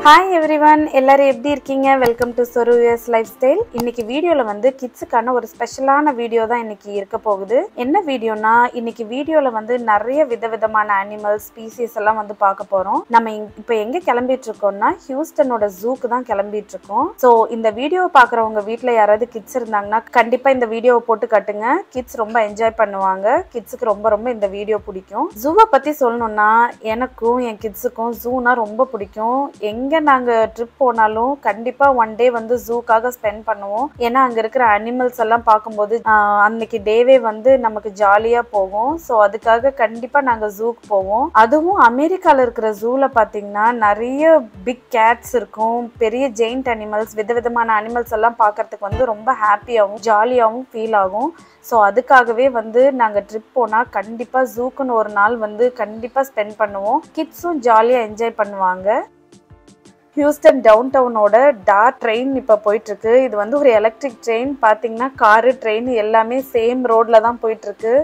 hi everyone எல்லாரும் எப்படி இருக்கீங்க welcome to Soru US lifestyle இன்னைக்கு வீடியோல வந்து கிட்ஸுக்கான ஒரு ஸ்பெஷலான வீடியோ தான் இன்னைக்கு இருக்க போகுது என்ன வீடியோனா இன்னைக்கு வீடியோல வந்து நிறைய விதவிதமான அனிமல்ஸ் ஸ்பீசிஸ் எல்லாம் வந்து பார்க்க போறோம் நம்ம இங்க- இப்போ எங்க கிளம்பிட்டு இருக்கோம்னா ஹியூஸ்டனோட ஜூக்கு தான் கிளம்பிட்டு இருக்கோம் ஸோ இந்த வீடியோ பார்க்குறவங்க வீட்டில் யாராவது கிட்ஸ் இருந்தாங்கன்னா கண்டிப்பா இந்த வீடியோவை போட்டு காட்டுங்க கிட்ஸ் ரொம்ப என்ஜாய் பண்ணுவாங்க கிட்ஸுக்கு ரொம்ப ரொம்ப இந்த வீடியோ பிடிக்கும் ஜூவை பத்தி சொல்லணும்னா எனக்கும் என் கிட்ஸுக்கும் ஜூனா ரொம்ப பிடிக்கும் எங்க நாங்க ட்ரிப் போனாலும் கண்டிப்பா ஒன் டே வந்து ஜூக்காக ஸ்பெண்ட் பண்ணுவோம் ஏன்னா அங்க இருக்கிற அனிமல்ஸ் எல்லாம் பார்க்கும்போது ஆஹ், அன்னைக்கு டேவே வந்து நமக்கு ஜாலியா போகும் ஸோ அதுக்காக கண்டிப்பா நாங்க ஜூக்கு போவோம் அதுவும் அமெரிக்கால இருக்கிற ஜூல பாத்தீங்கன்னா நிறைய பிக் கேட்ஸ் இருக்கும் பெரிய ஜெயிண்ட் அனிமல்ஸ் விதவிதமான அனிமல்ஸ் எல்லாம் பார்க்கறதுக்கு வந்து ரொம்ப ஹாப்பியாகவும் ஜாலியாகவும் ஃபீல் ஆகும் ஸோ அதுக்காகவே வந்து நாங்கள் ட்ரிப் போனால் கண்டிப்பாக ஜூக்குன்னு ஒரு நாள் வந்து கண்டிப்பாக ஸ்பெண்ட் பண்ணுவோம் கிட்ஸும் ஜாலியாக என்ஜாய் பண்ணுவாங்க ஹியூஸ்டன் டவுன் டவுனோட டார் ட்ரெயின் இப்போ போயிட்டுருக்கு இது வந்து ஒரு எலக்ட்ரிக் ட்ரெயின் பார்த்தீங்கன்னா காரு ட்ரெயின் எல்லாமே சேம் ரோட்ல தான் போயிட்டுருக்கு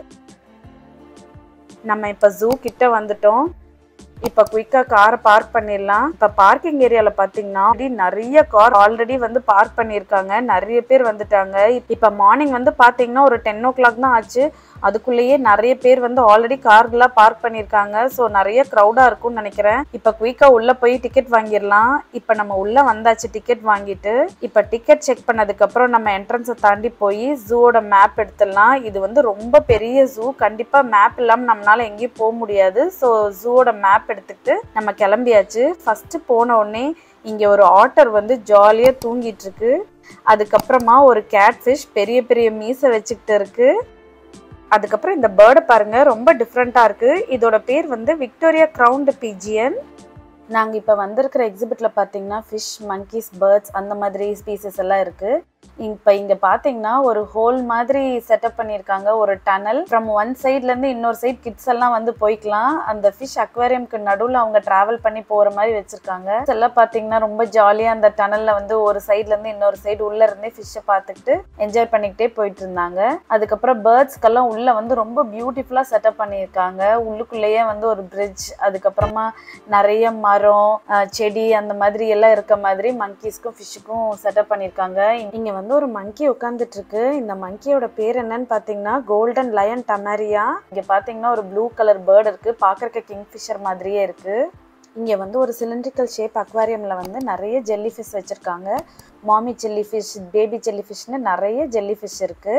நம்ம இப்போ ஜூ கிட்ட வந்துட்டோம் இப்போ குயிக்கா காரை பார்க் பண்ணிடலாம் இப்போ பார்க்கிங் ஏரியால பாத்தீங்கன்னா அப்படி நிறைய கார் ஆல்ரெடி வந்து பார்க் பண்ணியிருக்காங்க நிறைய பேர் வந்துட்டாங்க இப்போ மார்னிங் வந்து பாத்தீங்கன்னா ஒரு டென் ஓ கிளாக் தான் ஆச்சு அதுக்குள்ளேயே நிறைய பேர் வந்து ஆல்ரெடி கார்லாம் பார்க் பண்ணியிருக்காங்க ஸோ நிறைய க்ரௌடா இருக்கும்னு நினைக்கிறேன் இப்போ குயிக்கா உள்ள போய் டிக்கெட் வாங்கிடலாம் இப்போ நம்ம உள்ள வந்தாச்சு டிக்கெட் வாங்கிட்டு இப்போ டிக்கெட் செக் பண்ணதுக்கு அப்புறம் நம்ம என்ட்ரன்ஸை தாண்டி போய் ஜூவோட மேப் எடுத்துடலாம் இது வந்து ரொம்ப பெரிய ஜூ கண்டிப்பா மேப் இல்லாம நம்மளால எங்கேயும் போக முடியாது ஸோ ஜூவோட மேப் எடுத்துக்கிட்டு நம்ம கிளம்பியாச்சு ஃபர்ஸ்ட் போன உடனே இங்க ஒரு ஆட்டர் வந்து ஜாலியா தூங்கிட்டு இருக்கு அதுக்கப்புறமா ஒரு கேட்ஃபிஷ் பெரிய பெரிய மீசை வச்சுக்கிட்டு இருக்கு அதுக்கப்புறம் இந்த பேர்டை பாருங்க ரொம்ப டிஃப்ரெண்டா இருக்கு இதோட பேர் வந்து விக்டோரியா கிரவுண்ட் பிஜியன் நாங்க இப்ப வந்திருக்கிற எக்ஸிபிட்ல பாத்தீங்கன்னா ஃபிஷ் monkeys பேர்ட்ஸ் அந்த மாதிரி ஸ்பீசஸ் எல்லாம் இருக்கு இப்ப இங்க பாத்தீங்கன்னா ஒரு ஹோல் மாதிரி செட்டப் பண்ணிருக்காங்க ஒரு டனல் ஃப்ரம் ஒன் சைட்ல இருந்து இன்னொரு சைடு கிட்ஸ் எல்லாம் வந்து போய்க்கலாம் அந்த ஃபிஷ் அக்வேரியம்க்கு நடுவுல அவங்க டிராவல் பண்ணி போற மாதிரி வச்சிருக்காங்க Kids எல்லாம் பாத்தீங்கன்னா ரொம்ப ஜாலியா அந்த டனல்ல வந்து ஒரு சைடுல இருந்து இன்னொரு சைடு உள்ள இருந்தே ஃபிஷ்ஷை பார்த்துக்கிட்டு என்ஜாய் பண்ணிக்கிட்டே போயிட்டு இருந்தாங்க அதுக்கப்புறம் பேர்ட்ஸ்க்கெல்லாம் உள்ள வந்து ரொம்ப பியூட்டிஃபுல்லா செட்டப் பண்ணியிருக்காங்க உள்ளுக்குள்ளேயே வந்து ஒரு பிரிட்ஜ் அதுக்கப்புறமா நிறைய மரம் அஹ், செடி அந்த மாதிரி எல்லாம் இருக்க மாதிரி மங்கீஸ்க்கும் ஃபிஷ்ஷுக்கும் செட்டப் பண்ணியிருக்காங்க இங்க வந்து ஒரு மங்கி உட்காந்துட்டு இருக்கு இந்த மங்கியோட பேர் என்னன்னு பாத்தீங்கன்னா கோல்டன் லயன் டமரியா இங்க பாத்தீங்கன்னா ஒரு ப்ளூ கலர் பேர்டு இருக்கு பாக்குறக்க கிங்ஃபிஷர் மாதிரியே இருக்கு இங்க வந்து ஒரு சிலிண்ட்ரிக்கல் ஷேப் அக்வாரியம்ல வந்து நிறைய ஜெல்லி ஃபிஷ் வச்சிருக்காங்க மாமி ஜெல்லி ஃபிஷ் பேபி ஜெல்லி ஃபிஷ்னு நிறைய ஜெல்லி ஃபிஷ் இருக்கு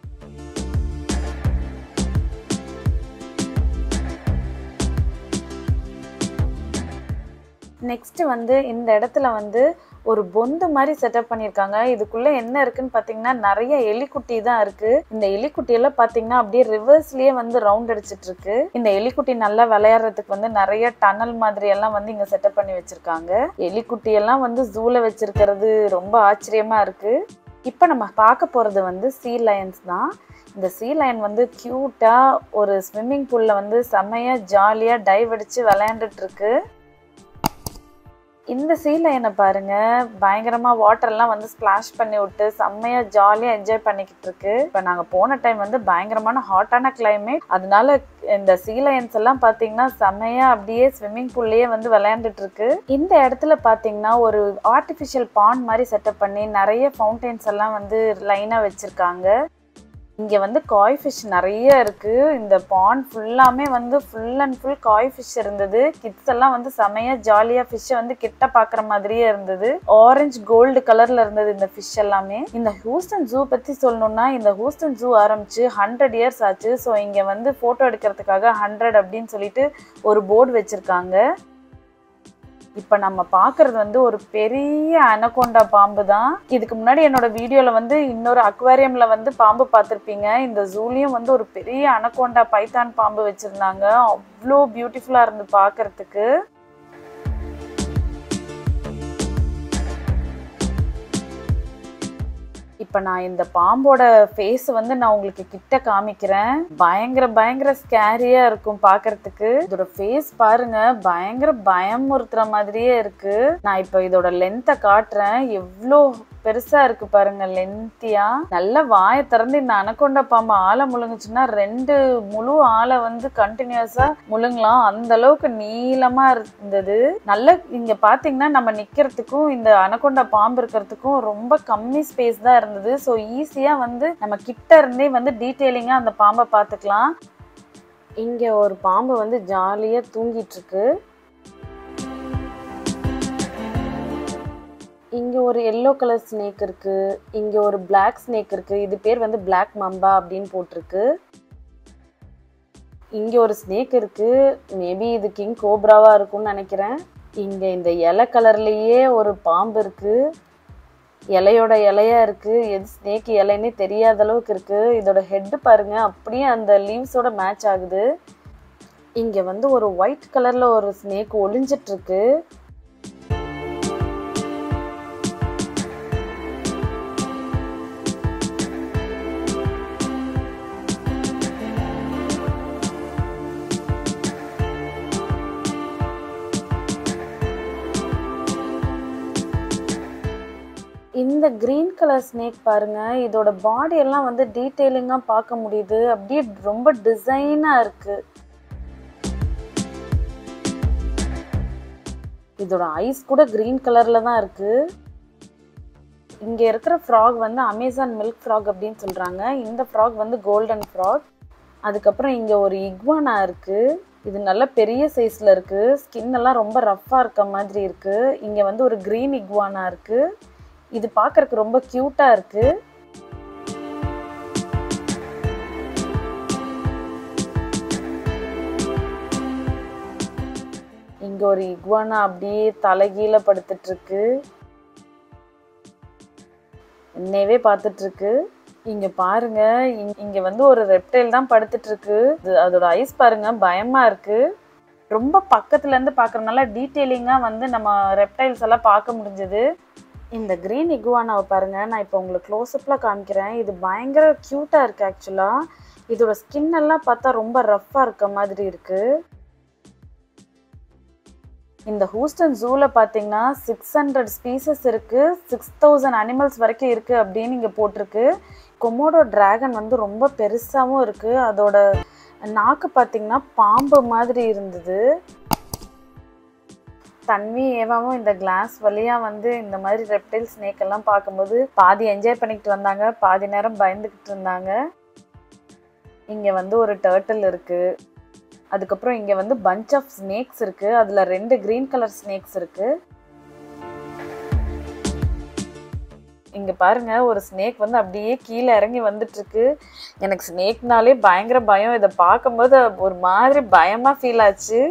நெக்ஸ்ட் வந்து இந்த இடத்துல வந்து ஒரு பொந்து மாதிரி செட்டப் பண்ணியிருக்காங்க இதுக்குள்ள என்ன இருக்குன்னு பாத்தீங்கன்னா நிறைய எலிக்குட்டி தான் இருக்கு இந்த எலிக்குட்டி எல்லாம் பாத்தீங்கன்னா அப்படியே ரிவர்ஸ்லயே வந்து ரவுண்ட் அடிச்சிட்டு இருக்கு இந்த எலிக்குட்டி நல்லா விளையாடுறதுக்கு வந்து நிறைய டனல் மாதிரி எல்லாம் வந்து இங்க செட்டப் பண்ணி வச்சிருக்காங்க எலிக்குட்டி எல்லாம் வந்து ஜூல வச்சிருக்கிறது ரொம்ப ஆச்சரியமா இருக்கு இப்போ நம்ம பார்க்க போறது வந்து சீ லயன்ஸ் தான் இந்த சீ லயன் வந்து கியூட்டா ஒரு ஸ்விம்மிங் பூல்ல வந்து செமையா ஜாலியா டைவ் அடிச்சு விளையாண்டுட்டு இருக்கு இந்த சீ லைனை பாருங்க பயங்கரமா வாட்டர் எல்லாம் வந்து ஸ்பிளாஷ் பண்ணி விட்டு செம்மையா ஜாலியா என்ஜாய் பண்ணிக்கிட்டு இருக்கு இப்ப நாங்க போன டைம் வந்து பயங்கரமான ஹாட்டான கிளைமேட் அதனால இந்த சீ லைன்ஸ் எல்லாம் பாத்தீங்கன்னா செம்மையா அப்படியே ஸ்விம்மிங் பூல்லயே வந்து விளையாண்டுட்டு இருக்கு இந்த இடத்துல பாத்தீங்கன்னா ஒரு ஆர்டிபிஷியல் பாண்ட் மாதிரி செட்டப் பண்ணி நிறைய ஃபவுண்டைன்ஸ் எல்லாம் வந்து லைனா வச்சிருக்காங்க இங்க வந்து காய் ஃபிஷ் நிறைய இருக்கு இந்த பாண்ட் ஃபுல்லாமே வந்து full and full koi fish இருந்தது கிட்ஸ் எல்லாம் வந்து செமையா ஜாலியா ஃபிஷ்ஷை வந்து கிட்ட பாக்குற மாதிரியே இருந்தது ஆரஞ்சு கோல்டு கலர்ல இருந்தது இந்த ஃபிஷ் எல்லாமே இந்த ஹூஸ்டன் ஜூ பத்தி சொல்லணும்னா இந்த ஹூஸ்டன் ஜூ ஆரம்பிச்சு ஹண்ட்ரட் இயர்ஸ் ஆச்சு ஸோ இங்க வந்து போட்டோ எடுக்கிறதுக்காக ஹண்ட்ரட் அப்படின்னு சொல்லிட்டு ஒரு போர்டு வச்சிருக்காங்க இப்ப நம்ம பாக்குறது வந்து ஒரு பெரிய அனகோண்டா பாம்பு தான் இதுக்கு முன்னாடி என்னோட வீடியோல வந்து இன்னொரு அக்வாரியம்ல வந்து பாம்பு பார்த்திருப்பீங்க இந்த ஜூலையும் வந்து ஒரு பெரிய அனகோண்டா பைத்தான் பாம்பு வச்சிருந்தாங்க அவ்வளோ பியூட்டிஃபுல்லா இருந்து பார்க்கிறதுக்கு இப்ப நான் இந்த பாம்போட ஃபேஸ் வந்து நான் உங்களுக்கு கிட்ட காமிக்கிறேன் பயங்கர பயங்கர ஸ்கேரியா இருக்கும் பார்க்கிறதுக்கு இதோட ஃபேஸ் பாருங்க பயங்கர பயமுறுத்துற மாதிரியே இருக்கு நான் இப்ப இதோட லென்த்தை காட்டுறேன் எவ்வளோ பெருசா இருக்கு பாருங்க லென்த்தியா நல்ல வாயை திறந்து இந்த அனகொண்டா பாம்பு ஆளை முழுங்குச்சுன்னா ரெண்டு முழு ஆளை வந்து கண்டினியூஸா முழுங்கலாம் அந்த அளவுக்கு நீளமா இருந்தது நல்ல இங்க பாத்தீங்கன்னா நம்ம நிக்கிறதுக்கும் இந்த அனகொண்டா பாம்பு இருக்கிறதுக்கும் ரொம்ப கம்மி ஸ்பேஸ் தான் இருந்தது ஸோ ஈஸியா வந்து நம்ம கிட்ட இருந்தே வந்து டீட்டெயிலிங்கா அந்த பாம்பை பார்த்துக்கலாம் இங்க ஒரு பாம்பு வந்து ஜாலியா தூங்கிட்டு இருக்கு இங்க ஒரு எல்லோ கலர் ஸ்னேக் இருக்கு இங்க ஒரு Black ஸ்னேக் இருக்கு இது பேர் வந்து Black மம்பா அப்படின்னு போட்டிருக்கு இங்க ஒரு ஸ்னேக் இருக்கு மேபி இது கிங் கோப்ராவா இருக்கும்னு நினைக்கிறேன் இங்க இந்த இலை கலர்லயே ஒரு பாம்பு இருக்கு இலையோட இலையா இருக்கு எது ஸ்னேக் இலைன்னே தெரியாத அளவுக்கு இருக்கு இதோட ஹெட் பாருங்க அப்படியே அந்த லீவ்ஸோட மேட்ச் ஆகுது இங்க வந்து ஒரு ஒயிட் கலர்ல ஒரு ஸ்னேக் ஒளிஞ்சிட்டு இருக்கு இந்த கிரீன் கலர் ஸ்னேக் பாருங்க இதோட பாடி எல்லாம் வந்து டீட்டெயிலிங்கா பார்க்க முடியுது அப்படியே ரொம்ப டிசைனா இருக்கு இதோட ஐஸ் கூட கிரீன் கலர்ல தான் இருக்கு இங்க இருக்கிற ஃப்ராக் வந்து அமேசான் மில்க் ஃப்ராக் அப்படின்னு சொல்றாங்க இந்த ஃப்ராக் வந்து கோல்டன் ஃப்ராக் அதுக்கப்புறம் இங்க ஒரு இக்வானா இருக்கு இது நல்ல பெரிய சைஸ்ல இருக்கு ஸ்கின் எல்லாம் ரொம்ப ரஃப்பா இருக்க மாதிரி இருக்கு இங்க வந்து ஒரு கிரீன் இக்வானா இருக்கு இது பார்க்கறதுக்கு ரொம்ப கியூட்டா இருக்கு இங்க ஒரு இக்வானா அப்படியே தலைகீழ படுத்துட்டு இருக்கு என்னையவே பார்த்துட்டு இருக்கு இங்க பாருங்க இங்க- இங்க வந்து ஒரு ரெப்டைல் தான் படுத்துட்டு இருக்கு இது- அதோட ஐஸ் பாருங்க பயமா இருக்கு ரொம்ப பக்கத்துல இருந்து பார்க்கறதுனால டீட்டெயிலிங்கா வந்து நம்ம ரெப்டைல்ஸ் எல்லாம் பார்க்க முடிஞ்சது இந்த கிரீன் இகுவானாவை பாருங்க நான் இப்போ உங்களுக்கு க்ளோஸ்அப்ல காமிக்கிறேன் இது பயங்கர க்யூட்டா இருக்கு ஆக்சுவலா இதோட ஸ்கின் எல்லாம் பார்த்தா ரொம்ப ரஃப்பா இருக்க மாதிரி இருக்கு இந்த ஹூஸ்டன் ஜூல பாத்தீங்கன்னா சிக்ஸ் ஹண்ட்ரட் ஸ்பீசஸ் இருக்கு சிக்ஸ் தௌசண்ட் அனிமல்ஸ் வரைக்கும் இருக்கு அப்படின்னு இங்க போட்டிருக்கு கொமோடோ டிராகன் வந்து ரொம்ப பெருசாவும் இருக்கு அதோட நாக்கு பாத்தீங்கன்னா பாம்பு மாதிரி இருந்தது தன்வி ஏவாவும் இந்த கிளாஸ் வழியா வந்து இந்த மாதிரி ரெப்டைல் ஸ்னேக் எல்லாம் பார்க்கும்போது பாதி என்ஜாய் பண்ணிக்கிட்டு வந்தாங்க பாதி நேரம் பயந்துக்கிட்டு இருந்தாங்க இங்க வந்து ஒரு டேர்ட்டில் இருக்கு அதுக்கப்புறம் இங்க வந்து பஞ்ச் ஆஃப் ஸ்னேக்ஸ் இருக்கு அதுல ரெண்டு கிரீன் கலர் ஸ்னேக்ஸ் இருக்கு இங்க பாருங்க ஒரு ஸ்னேக் வந்து அப்படியே கீழே இறங்கி வந்துட்டு இருக்கு எனக்கு ஸ்னேக்னாலே பயங்கர பயம் இதை பார்க்கும்போது ஒரு மாதிரி பயமா ஃபீல் ஆச்சு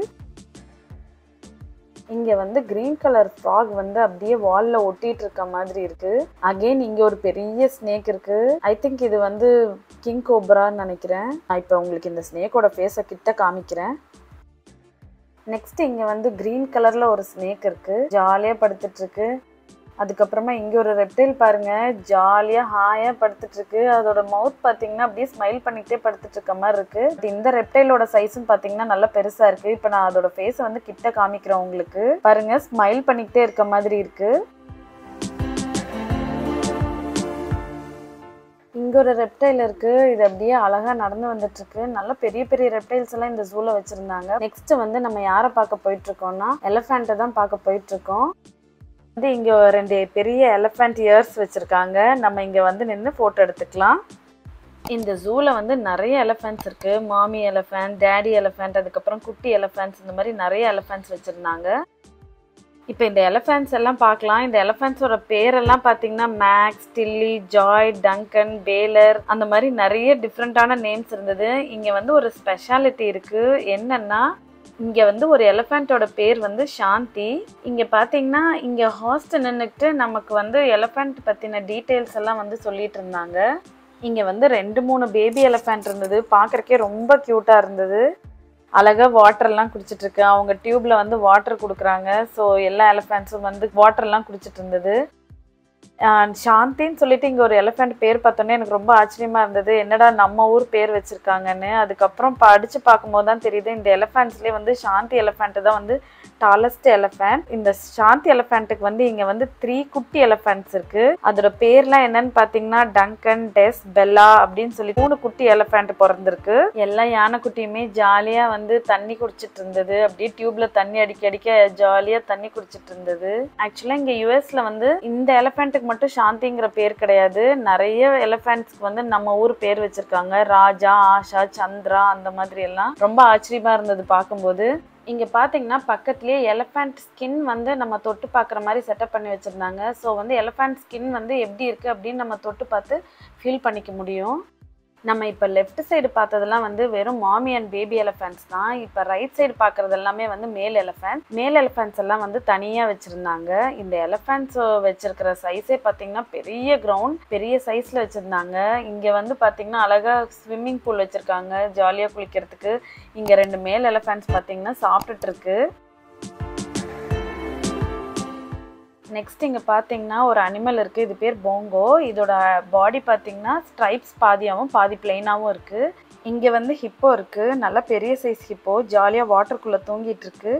இங்க வந்து கிரீன் கலர் ஃப்ராக் வந்து அப்படியே வால்ல ஒட்டிட்டு இருக்க மாதிரி இருக்கு அகைன் இங்க ஒரு பெரிய ஸ்னேக் இருக்கு ஐ திங்க் இது வந்து கிங் கோப்ரான்னு நினைக்கிறேன் நான் இப்போ உங்களுக்கு இந்த ஸ்னேக்கோட ஃபேஸை கிட்ட காமிக்கிறேன் நெக்ஸ்ட் இங்க வந்து கிரீன் கலர்ல ஒரு ஸ்னேக் இருக்கு ஜாலியா படுத்துட்டு இருக்கு அதுக்கப்புறமா இங்க ஒரு ரெப்டைல் பாருங்க ஜாலியா ஹாயா படுத்துட்டு இருக்கு அதோட மவுத் பாத்தீங்கன்னா அப்படியே ஸ்மைல் பண்ணிக்கிட்டே படுத்துட்டு இருக்க மாதிரி இருக்கு இந்த ரெப்டைலோட சைஸும் பாத்தீங்கன்னா நல்லா பெருசா இருக்கு இப்போ நான் அதோட ஃபேஸை வந்து கிட்ட காமிக்கிறேன் உங்களுக்கு பாருங்க ஸ்மைல் பண்ணிக்கிட்டே இருக்க மாதிரி இருக்கு இங்க ஒரு ரெப்டைல் இருக்கு இது அப்படியே அழகா நடந்து வந்துட்டு இருக்கு நல்ல பெரிய பெரிய ரெப்டைல்ஸ் எல்லாம் இந்த ஜூல வச்சிருந்தாங்க நெக்ஸ்ட் வந்து நம்ம யாரை பார்க்க போயிட்டு இருக்கோம்னா எலஃபண்ட்டை தான் பார்க்க போயிட்டு இருக்கோம் வந்து இங்க ரெண்டு பெரிய எலஃபண்ட் இயர்ஸ் வச்சிருக்காங்க நம்ம இங்க வந்து நின்று போட்டோ எடுத்துக்கலாம் இந்த ஜூல வந்து நிறைய எலஃபண்ட்ஸ் இருக்கு மாமி எலஃபண்ட் டேடி எலஃபண்ட் அதுக்கப்புறம் குட்டி எலஃபண்ட்ஸ் இந்த மாதிரி நிறைய எலஃபண்ட்ஸ் வச்சிருந்தாங்க இப்போ இந்த எலஃபண்ட்ஸ் எல்லாம் பார்க்கலாம் இந்த எலஃபண்ட்ஸோட பேரெல்லாம் பார்த்தீங்கன்னா Max Tilly Joy Duncan Baylor அந்த மாதிரி நிறைய டிஃப்ரெண்ட்டான நேம்ஸ் இருந்தது இங்கே வந்து ஒரு ஸ்பெஷாலிட்டி இருக்கு என்னன்னா இங்க வந்து ஒரு எலஃபண்ட்டோட பேர் வந்து சாந்தி இங்க பாத்தீங்கன்னா இங்க ஹாஸ்ட் நின்னுட்டு நமக்கு வந்து எலஃபண்ட் பத்தின டீடைல்ஸ் எல்லாம் வந்து சொல்லிட்டு இருந்தாங்க இங்க வந்து ரெண்டு மூணு பேபி எலஃபண்ட் இருந்தது பார்க்கறக்கே ரொம்ப கியூட்டா இருந்தது அழகா வாட்டர் எல்லாம் குடிச்சிட்டு இருக்கு அவங்க டியூப்ல வந்து வாட்டர் கொடுக்குறாங்க ஸோ எல்லா எலஃபண்ட்ஸும் வந்து வாட்டர் எல்லாம் குடிச்சிட்டு இருந்தது ஆஹ் சாந்தின்னு சொல்லிட்டு இங்கே ஒரு எலிஃபெண்ட் பேர் பார்த்தோன்னே எனக்கு ரொம்ப ஆச்சரியமா இருந்தது என்னடா நம்ம ஊர் பேர் வச்சிருக்காங்கன்னு அதுக்கப்புறம் படிச்சு பார்க்கும்போது தான் தெரியுது இந்த எலிஃபெண்ட்ஸ்லேயே வந்து சாந்தி எலிஃபெண்ட் தான் வந்து டாலஸ்ட் எலிஃபெண்ட் இந்த சாந்தி எலிஃபெண்ட்டுக்கு வந்து இங்கே வந்து த்ரீ குட்டி எலிஃபெண்ட்ஸ் இருக்கு அதோட பேர்லாம் என்னன்னு பார்த்தீங்கன்னா டங்கன் டெஸ் பெல்லா அப்படின்னு சொல்லி மூணு குட்டி எலிஃபெண்ட் பிறந்திருக்கு எல்லா யானைக்குட்டியுமே ஜாலியாக வந்து தண்ணி குடிச்சிட்டு இருந்தது அப்படியே டியூப்ல தண்ணி அடிக்க அடிக்க ஜாலியாக தண்ணி குடிச்சிட்டு இருந்தது ஆக்சுவலாக இங்கே யூஎஸ்ல வந்து இந்த எலிஃபெண்ட்டுக்கு மட்டும் சாந்திங்கிற பேர் கிடையாது நிறைய எலிஃபெண்ட்ஸ்க்கு வந்து நம்ம ஊர் பேர் வச்சிருக்காங்க ராஜா ஆஷா சந்திரா அந்த மாதிரி எல்லாம் ரொம்ப ஆச்சரியமா இருந்தது பார்க்கும்போது இங்க பாத்தீங்கன்னா பக்கத்துலயே எலிஃபெண்ட் ஸ்கின் வந்து நம்ம தொட்டு பார்க்குற மாதிரி செட்டப் பண்ணி வச்சிருந்தாங்க ஸோ வந்து எலிஃபெண்ட் ஸ்கின் வந்து எப்படி இருக்கு அப்படின்னு நம்ம தொட்டு பார்த்து ஃபீல் பண்ணிக்க முடியும் நம்ம இப்போ லெஃப்ட் சைடு பார்த்ததெல்லாம் வந்து வெறும் மாமி அண்ட் பேபி எலிஃபென்ட்ஸ் தான் இப்போ ரைட் சைடு பார்க்குறது எல்லாமே வந்து மேல் எலிஃபென்ட் மேல் எலிஃபென்ட்ஸ் எல்லாம் வந்து தனியாக வச்சுருந்தாங்க இந்த எலிஃபென்ட்ஸ் வச்சிருக்கிற சைஸே பார்த்தீங்கன்னா பெரிய கிரவுண்ட் பெரிய சைஸில் வச்சுருந்தாங்க இங்கே வந்து பார்த்தீங்கன்னா அழகாக ஸ்விம்மிங் பூல் வச்சுருக்காங்க ஜாலியாக குளிக்கிறதுக்கு இங்கே ரெண்டு மேல் எலிஃபென்ட்ஸ் பார்த்தீங்கன்னா சாப்பிட்டுட்டு இருக்கு நெக்ஸ்ட் இங்கே பார்த்தீங்கன்னா ஒரு அனிமல் இருக்குது இது பேர் போங்கோ இதோட பாடி பார்த்தீங்கன்னா ஸ்ட்ரைப்ஸ் பாதியாகவும் பாதி பிளெயினாகவும் இருக்குது இங்கே வந்து ஹிப்போ இருக்குது நல்ல பெரிய சைஸ் ஹிப்போ ஜாலியாக வாட்டருக்குள்ளே தூங்கிட்டு இருக்கு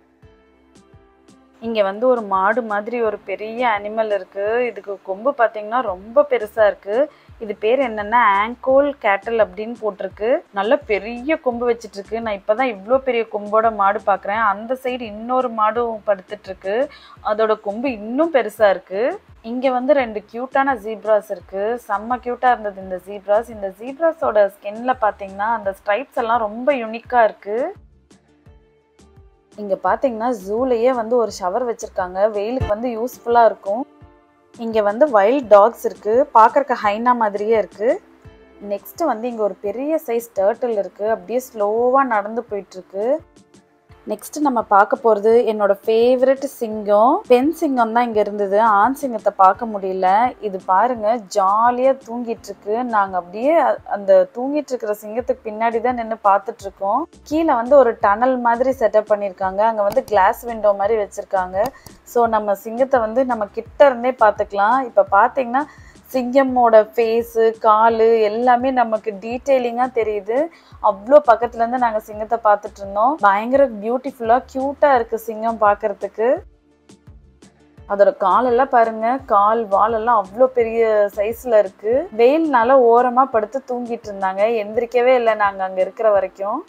இங்கே வந்து ஒரு மாடு மாதிரி ஒரு பெரிய அனிமல் இருக்குது இதுக்கு கொம்பு பார்த்தீங்கன்னா ரொம்ப பெருசாக இருக்குது இது பேர் என்னென்னா ஆங்கோல் கேட்டல் அப்படின்னு போட்டிருக்கு நல்ல பெரிய கொம்பு வச்சிட்டு இருக்கு நான் இப்போ தான் இவ்வளோ பெரிய கொம்போட மாடு பார்க்குறேன் அந்த சைடு இன்னொரு மாடும் படுத்துட்டு இருக்கு அதோட கொம்பு இன்னும் பெருசாக இருக்குது இங்கே வந்து ரெண்டு க்யூட்டான ஜீப்ராஸ் இருக்குது செம்ம க்யூட்டாக இருந்தது இந்த ஜீப்ராஸ் இந்த ஜீப்ராஸோட ஸ்கின்ல பார்த்தீங்கன்னா அந்த ஸ்ட்ரைப்ஸ் எல்லாம் ரொம்ப யூனிக்காக இருக்குது இங்கே பார்த்தீங்கன்னா ஜூலையே வந்து ஒரு ஷவர் வச்சுருக்காங்க வெயிலுக்கு வந்து யூஸ்ஃபுல்லாக இருக்கும் இங்கே வந்து வைல்ட் டாக்ஸ் இருக்குது பார்க்குறக்கு ஹைனா மாதிரியே இருக்குது நெக்ஸ்ட்டு வந்து இங்கே ஒரு பெரிய சைஸ் டேர்ட்டில் இருக்குது அப்படியே ஸ்லோவாக நடந்து போயிட்டுருக்கு நெக்ஸ்ட் நம்ம பார்க்க போகிறது என்னோட ஃபேவரட் சிங்கம் பெண் சிங்கம் தான் இங்கே இருந்தது ஆண் சிங்கத்தை பார்க்க முடியல இது பாருங்க ஜாலியாக தூங்கிட்டு இருக்கு நாங்கள் அப்படியே அ- அந்த தூங்கிட்டு இருக்கிற சிங்கத்துக்கு பின்னாடி தான் நின்று பார்த்துட்டு இருக்கோம் கீழே வந்து ஒரு டனல் மாதிரி செட்டப் பண்ணியிருக்காங்க அங்கே வந்து கிளாஸ் விண்டோ மாதிரி வச்சுருக்காங்க ஸோ நம்ம சிங்கத்தை வந்து நம்ம கிட்ட இருந்தே பார்த்துக்கலாம் இப்போ பார்த்தீங்கன்னா சிங்கமோட ஃபேஸு காலு எல்லாமே நமக்கு டீட்டெயிலிங்காக தெரியுது அவ்வளோ பக்கத்துலேருந்து நாங்கள் சிங்கத்தை பார்த்துட்டு இருந்தோம் பயங்கர பியூட்டிஃபுல்லாக க்யூட்டாக இருக்குது சிங்கம் பார்க்கறதுக்கு அதோட காலெல்லாம் பாருங்க கால் வாலெல்லாம் அவ்வளோ பெரிய சைஸில் இருக்கு வெயில்னால ஓரமாக படுத்து தூங்கிட்டு இருந்தாங்க எந்திரிக்கவே இல்லை நாங்கள் அங்கே இருக்கிற வரைக்கும்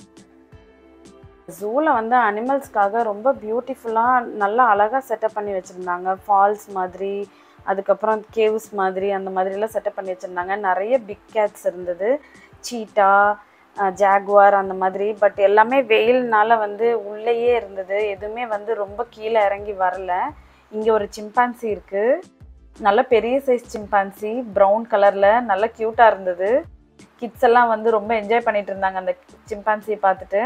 ஜூவில் வந்து அனிமல்ஸ்க்காக ரொம்ப பியூட்டிஃபுல்லாக நல்லா அழகாக செட்டப் பண்ணி வச்சுருந்தாங்க ஃபால்ஸ் மாதிரி அதுக்கப்புறம் கேவ்ஸ் மாதிரி அந்த மாதிரிலாம் செட்டப் பண்ணி வச்சுருந்தாங்க நிறைய பிக் கேட்ஸ் இருந்தது சீட்டா ஜாகுவார் அந்த மாதிரி பட் எல்லாமே வெயில்னால வந்து உள்ளேயே இருந்தது எதுவுமே வந்து ரொம்ப கீழே இறங்கி வரல இங்கே ஒரு சிம்பான்சி இருக்குது நல்ல பெரிய சைஸ் சிம்பான்சி ப்ரௌன் கலரில் நல்ல க்யூட்டாக இருந்தது கிட்ஸ் எல்லாம் வந்து ரொம்ப என்ஜாய் பண்ணிட்டு இருந்தாங்க அந்த சிம்பான்சியை பார்த்துட்டு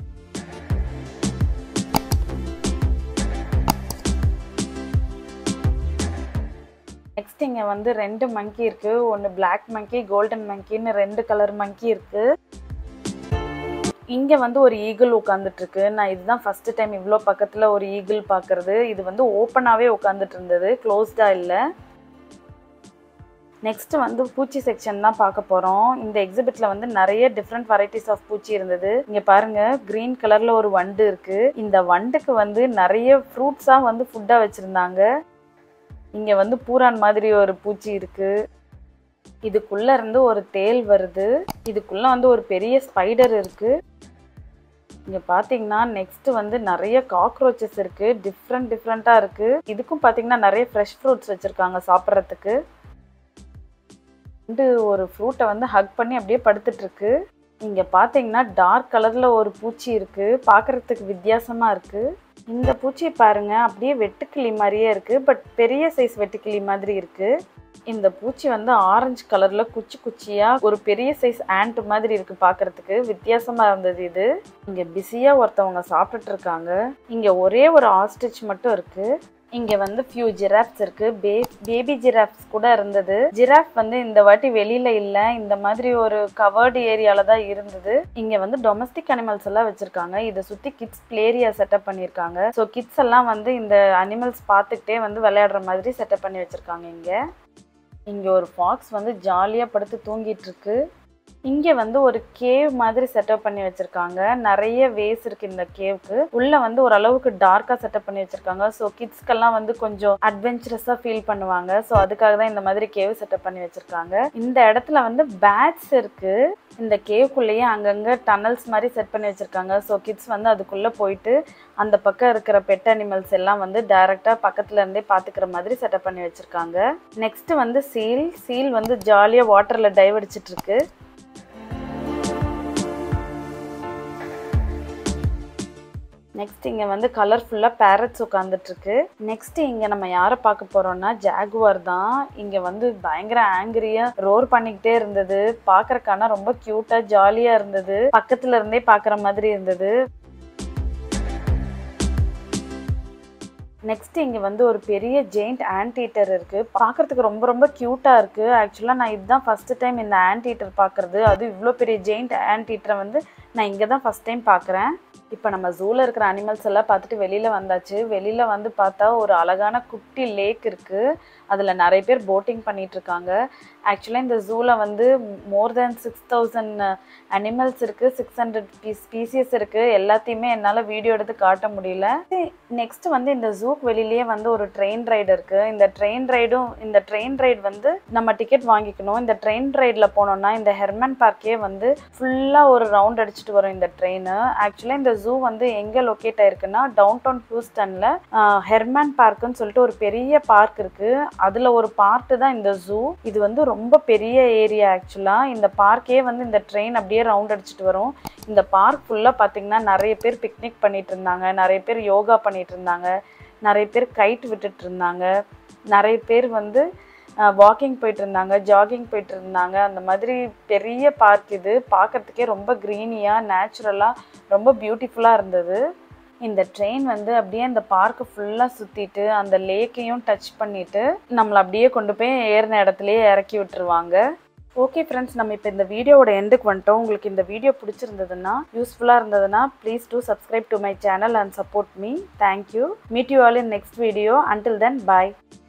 நெக்ஸ்ட் இங்கே வந்து ரெண்டு மங்கி இருக்கு ஒன்று Black மங்கி கோல்டன் மங்கின்னு ரெண்டு கலர் மங்கி இருக்கு இங்கே வந்து ஒரு ஈகிள் உட்காந்துட்டு இருக்கு நான் இதுதான் ஃபர்ஸ்ட் டைம் இவ்வளோ பக்கத்தில் ஒரு ஈகிள் பார்க்கறது இது வந்து ஓப்பனாகவே உட்காந்துட்டு இருந்தது க்ளோஸ்டாக இல்லை நெக்ஸ்ட் வந்து பூச்சி செக்ஷன் தான் பார்க்க போகிறோம் இந்த எக்ஸிபிட்டில் வந்து நிறைய டிஃப்ரெண்ட் வெரைட்டிஸ் ஆஃப் பூச்சி இருந்தது இங்கே பாருங்க க்ரீன் கலரில் ஒரு வண்டு இருக்கு இந்த வண்டுக்கு வந்து நிறைய ஃப்ரூட்ஸாக வந்து ஃபுட்டாக வச்சுருந்தாங்க இங்கே வந்து பூரான் மாதிரி ஒரு பூச்சி இருக்கு இதுக்குள்ள இருந்து ஒரு தேல் வருது இதுக்குள்ள வந்து ஒரு பெரிய ஸ்பைடர் இருக்கு இங்க பாத்தீங்கன்னா நெக்ஸ்ட் வந்து நிறைய காக்ரோச்சஸ் இருக்கு டிஃப்ரெண்ட் டிஃப்ரெண்டா இருக்கு இதுக்கும் பாத்தீங்கன்னா நிறைய ஃப்ரெஷ் ஃப்ரூட்ஸ் வச்சிருக்காங்க சாப்பிட்றதுக்கு வந்து ஒரு ஃப்ரூட்டை வந்து ஹக் பண்ணி அப்படியே படுத்துட்டு இருக்கு இங்க பாத்தீங்கன்னா டார்க் கலர்ல ஒரு பூச்சி இருக்கு பார்க்கறதுக்கு வித்தியாசமா இருக்கு இந்த பூச்சி பாருங்க அப்படியே வெட்டுக்கிளி மாதிரியே இருக்கு பட் பெரிய சைஸ் வெட்டுக்கிளி மாதிரி இருக்கு இந்த பூச்சி வந்து ஆரஞ்சு கலர்ல குச்சி குச்சியா ஒரு பெரிய சைஸ் ஆண்ட் மாதிரி இருக்கு பார்க்கறதுக்கு வித்தியாசமா இருந்தது இது இங்க பிஸியா ஒருத்தவங்க சாப்பிட்டுட்டு இருக்காங்க இங்க ஒரே ஒரு ஆஸ்டிச் மட்டும் இருக்கு இங்க வந்து ஃபியூ ஜிராஃப்ஸ் இருக்கு பே பேபி ஜிராஃப்ஸ் கூட இருந்தது ஜிராஃப் வந்து இந்த வாட்டி வெளியில இல்ல இந்த மாதிரி ஒரு கவர்டு ஏரியால தான் இருந்தது இங்க வந்து டொமஸ்டிக் அனிமல்ஸ் எல்லாம் வச்சிருக்காங்க இதை சுத்தி கிட்ஸ் பிளேரியா செட்டப் பண்ணிருக்காங்க ஸோ கிட்ஸ் எல்லாம் வந்து இந்த அனிமல்ஸ் பார்த்துக்கிட்டே வந்து விளையாடுற மாதிரி செட்டப் பண்ணி வச்சிருக்காங்க இங்க இங்க ஒரு ஃபாக்ஸ் வந்து ஜாலியா படுத்து தூங்கிட்டு இருக்கு இங்க வந்து ஒரு கேவ் மாதிரி செட்டப் பண்ணி வச்சிருக்காங்க நிறைய வேஸ் இருக்கு இந்த கேவ்க்கு உள்ள வந்து ஒரு அளவுக்கு டார்க்கா செட்டப் பண்ணி வச்சிருக்காங்க ஸோ கிட்ஸ்க்கெல்லாம் வந்து கொஞ்சம் அட்வென்ச்சரஸா ஃபீல் பண்ணுவாங்க ஸோ அதுக்காக தான் இந்த மாதிரி கேவ் செட்டப் பண்ணி வச்சிருக்காங்க இந்த இடத்துல வந்து பேட்ஸ் இருக்கு இந்த கேவ்க்குள்ளேயே அங்கங்க டனல்ஸ் மாதிரி செட் பண்ணி வச்சிருக்காங்க ஸோ கிட்ஸ் வந்து அதுக்குள்ள போயிட்டு அந்த பக்கம் இருக்கிற பெட் அனிமல்ஸ் எல்லாம் வந்து டைரக்டா பக்கத்துல இருந்தே பாத்துக்கிற மாதிரி செட்டப் பண்ணி வச்சிருக்காங்க நெக்ஸ்ட் வந்து சீல் சீல் வந்து ஜாலியா வாட்டர்ல டைவ் அடிச்சிட்டு இருக்கு நெக்ஸ்ட் இங்க வந்து கலர்ஃபுல்லா பேரட்ஸ் உட்காந்துட்டு இருக்கு நெக்ஸ்ட் இங்க நம்ம யாரை பார்க்க போறோம்னா ஜாகுவார் தான் இங்க வந்து பயங்கர ஆங்கிரியா ரோர் பண்ணிக்கிட்டே இருந்தது பாக்குறக்கான ரொம்ப கியூட்டா ஜாலியா இருந்தது பக்கத்துல இருந்தே பாக்குற மாதிரி இருந்தது நெக்ஸ்ட் இங்க வந்து ஒரு பெரிய ஜெயிண்ட் ஆன்ட் ஈட்டர் இருக்கு பார்க்கறதுக்கு ரொம்ப ரொம்ப கியூட்டா இருக்கு ஆக்சுவலா நான் இதுதான் ஃபர்ஸ்ட் டைம் இந்த ஆன்ட் ஈட்டர் பார்க்கறது அது இவ்வளோ பெரிய ஜெயிண்ட் ஆன்ட் ஈட்டரை வந்து நான் இங்கே தான் ஃபர்ஸ்ட் டைம் பார்க்குறேன் இப்போ நம்ம ஜூவில் இருக்கிற அனிமல்ஸ் எல்லாம் பார்த்துட்டு வெளியில் வந்தாச்சு வெளியில் வந்து பார்த்தா ஒரு அழகான குட்டி லேக் இருக்குது அதில் நிறைய பேர் போட்டிங் பண்ணிட்டு இருக்காங்க ஆக்சுவலாக இந்த ஜூவில் வந்து more than six thousand animals இருக்குது சிக்ஸ் ஹண்ட்ரட் ஸ்பீசியஸ் இருக்குது எல்லாத்தையுமே என்னால் வீடியோ எடுத்து காட்ட முடியல நெக்ஸ்ட் வந்து இந்த ஜூக்கு வெளியிலேயே வந்து ஒரு ட்ரெயின் ரைடு இருக்குது இந்த ட்ரெயின் ரைடும் இந்த ட்ரெயின் ரைடு வந்து நம்ம டிக்கெட் வாங்கிக்கணும் இந்த ட்ரெயின் ரைடில் போனோம்னா இந்த ஹெர்மன் பார்க்கே வந்து ஃபுல்லாக ஒரு ரவுண்ட் அடிச்சுட்டு வரும் இந்த ட்ரெயின் ஆக்சுவலாக இந்த ஜூ வந்து எங்கே லொக்கேட் ஆயிருக்குன்னா டவுன் டவுன் ஹூஸ்டனில் ஹெர்மன் பார்க்குன்னு சொல்லிட்டு ஒரு பெரிய பார்க் இருக்குது அதில் ஒரு பார்ட்டு தான் இந்த ஜூ இது வந்து ரொம்ப பெரிய ஏரியா ஆக்சுவலாக இந்த பார்க்கே வந்து இந்த ட்ரெயின் அப்படியே ரவுண்ட் அடிச்சுட்டு வரும் இந்த பார்க் ஃபுல்லாக பார்த்தீங்கன்னா நிறைய பேர் பிக்னிக் பண்ணிட்டு இருந்தாங்க நிறைய பேர் யோகா பண்ணிட்டு இருந்தாங்க நிறைய பேர் கைட் விட்டுட்டு இருந்தாங்க நிறைய பேர் வந்து வாக்கிங் போயிட்டு இருந்தாங்க ஜாகிங் போயிட்டு இருந்தாங்க அந்த மாதிரி பெரிய பார்க் இது பார்க்கறதுக்கே ரொம்ப க்ரீனியாக நேச்சுரலாக ரொம்ப பியூட்டிஃபுல்லாக இருந்தது இந்த ட்ரெயின் வந்து அப்படியே அந்த பார்க்கை ஃபுல்லாக சுற்றிட்டு அந்த லேக்கையும் டச் பண்ணிட்டு நம்மளை அப்படியே கொண்டு போய் ஏறின இடத்துலயே இறக்கி விட்டுருவாங்க ஓகே ஃப்ரெண்ட்ஸ் நம்ம இப்போ இந்த வீடியோவோட எண்டுக்கு வந்துட்டோம் உங்களுக்கு இந்த வீடியோ பிடிச்சிருந்ததுன்னா யூஸ்ஃபுல்லாக இருந்ததுன்னா please do subscribe to my channel and support me thank you meet you all in next video until then bye